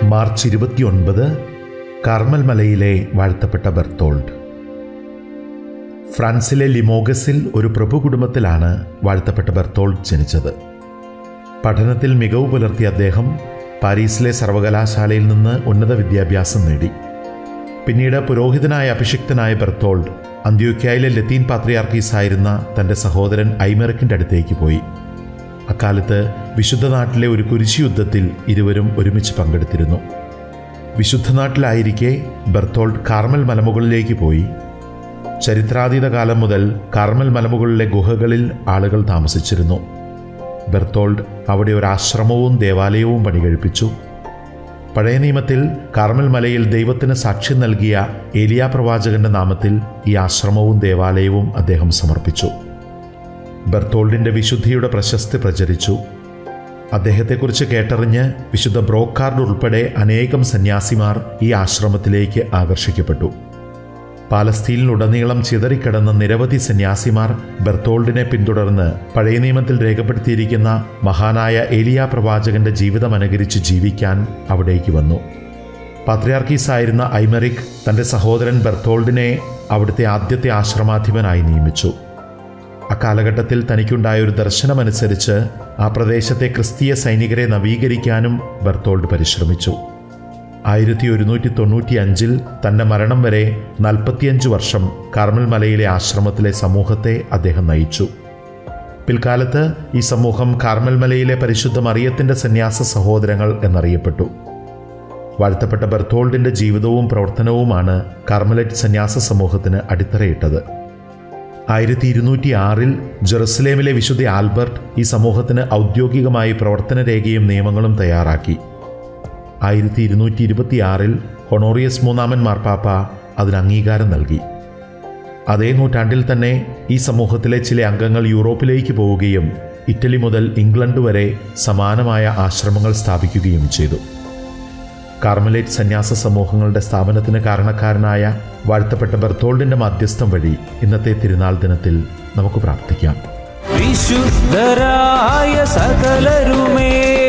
March ഇരുപത്തിയൊൻപത് Carmel മലയിലെ വാഴ്ത്തപ്പെട്ട ബെർത്തോൾഡ് ഫ്രാൻസിലെ ലിമോഗസിൽ ഒരു പ്രഭു കുടുംബത്തിലാണ് വാഴ്ത്തപ്പെട്ട ബെർത്തോൾഡ് ജനിച്ചത് പഠനത്തിൽ മികവ് പുലർത്തിയ അദ്ദേഹം പാരീസിലെ സർവകലാശാലയിൽ നിന്ന് ഉന്നത വിദ്യാഭ്യാസം നേടി പിന്നീട് പുരോഹിതനായ അഭിഷിക്തനായ ബെർത്തോൾഡ് അന്ത്യോക്യായിലെ ലത്തീൻ പാത്രിയാർക്കീസായിരുന്ന തൻ്റെ സഹോദരൻ ഐമറിക്കിൻ്റെ അടുത്തേക്ക് പോയി അക്കാലത്ത് വിശുദ്ധ നാട്ടിലെ ഒരു കുരിശി യുദ്ധത്തിൽ ഇരുവരും ഒരുമിച്ച് പങ്കെടുത്തിരുന്നു വിശുദ്ധ നാട്ടിലായിരിക്കെ ബെർത്തോൾഡ് കാർമൽ മലമുകളിലേക്ക് പോയി ചരിത്രാതീത കാലം മുതൽ കാർമൽ മലമുകളിലെ ഗുഹകളിൽ ആളുകൾ താമസിച്ചിരുന്നു ബെർത്തോൾഡ് അവിടെ ഒരു ആശ്രമവും ദേവാലയവും പണികഴിപ്പിച്ചു പഴയ നിയമത്തിൽ കാർമൽ മലയിൽ ദൈവത്തിന് സാക്ഷ്യം നൽകിയ ഏലിയ പ്രവാചകന്റെ നാമത്തിൽ ഈ ആശ്രമവും ദേവാലയവും അദ്ദേഹം സമർപ്പിച്ചു ബെർത്തോൾഡിന്റെ വിശുദ്ധിയുടെ പ്രശസ്തി പ്രചരിച്ചു അദ്ദേഹത്തെക്കുറിച്ച് കേട്ടറിഞ്ഞ് വിശുദ്ധ ബ്രോക്കാർഡ് ഉൾപ്പെടെ അനേകം സന്യാസിമാർ ഈ ആശ്രമത്തിലേക്ക് ആകർഷിക്കപ്പെട്ടു പാലസ്തീനിലുടനീളം ചിതറിക്കിടന്ന നിരവധി സന്യാസിമാർ ബെർത്തോൾഡിനെ പിന്തുടർന്ന് പഴയ നിയമത്തിൽ രേഖപ്പെടുത്തിയിരിക്കുന്ന മഹാനായ ഏലിയ പ്രവാചകന്റെ ജീവിതം അനുകരിച്ച് ജീവിക്കാൻ അവിടേക്ക് വന്നു പാത്രിയാർക്കീസായിരുന്ന ഐമറിക് തൻ്റെ സഹോദരൻ ബെർത്തോൾഡിനെ അവിടുത്തെ ആദ്യത്തെ ആശ്രമാധിപനായി നിയമിച്ചു അക്കാലഘട്ടത്തിൽ തനിക്കുണ്ടായ ഒരു ദർശനമനുസരിച്ച് ആ പ്രദേശത്തെ ക്രിസ്തീയ സൈനികരെ നവീകരിക്കാനും ബെർത്തോൾഡ് പരിശ്രമിച്ചു ആയിരത്തി ഒരുന്നൂറ്റി തൊണ്ണൂറ്റി അഞ്ചിൽ തൻ്റെ മരണം വരെ നാൽപ്പത്തിയഞ്ച് വർഷം കാർമൽ മലയിലെ ആശ്രമത്തിലെ സമൂഹത്തെ അദ്ദേഹം നയിച്ചു പിൽക്കാലത്ത് ഈ സമൂഹം കാർമൽ മലയിലെ പരിശുദ്ധ മറിയത്തിൻ്റെ സന്യാസ സഹോദരങ്ങൾ എന്നറിയപ്പെട്ടു വാഴ്ത്തപ്പെട്ട ബെർത്തോൾഡിൻ്റെ ജീവിതവും പ്രവർത്തനവുമാണ് കാർമലറ്റ് സന്യാസ സമൂഹത്തിന് അടിത്തറയിട്ടത് ആയിരത്തി ഇരുന്നൂറ്റി ആറിൽ ജെറുസലേമിലെ വിശുദ്ധ ആൽബർട്ട് ഈ സമൂഹത്തിന് ഔദ്യോഗികമായി പ്രവർത്തന രേഖയും നിയമങ്ങളും തയ്യാറാക്കി ആയിരത്തി ഇരുന്നൂറ്റി ഇരുപത്തിയാറിൽ ഹൊണോറിയസ് മൂന്നാമൻ മാർപ്പാപ്പ അതിന് അംഗീകാരം നൽകി അതേ നൂറ്റാണ്ടിൽ തന്നെ ഈ സമൂഹത്തിലെ ചില അംഗങ്ങൾ യൂറോപ്പിലേക്ക് പോവുകയും ഇറ്റലി മുതൽ ഇംഗ്ലണ്ട് വരെ സമാനമായ ആശ്രമങ്ങൾ സ്ഥാപിക്കുകയും ചെയ്തു കാർമലേറ്റ് സന്യാസ സമൂഹങ്ങളുടെ സ്ഥാപനത്തിന് കാരണക്കാരനായ വാഴ്ത്തപ്പെട്ട ബെർത്തോൾഡിന്റെ മാധ്യസ്ഥം വഴി ഇന്നത്തെ തിരുനാൾ ദിനത്തിൽ നമുക്ക് പ്രാർത്ഥിക്കാം വിശുദ്ധരായ സകലരുമേ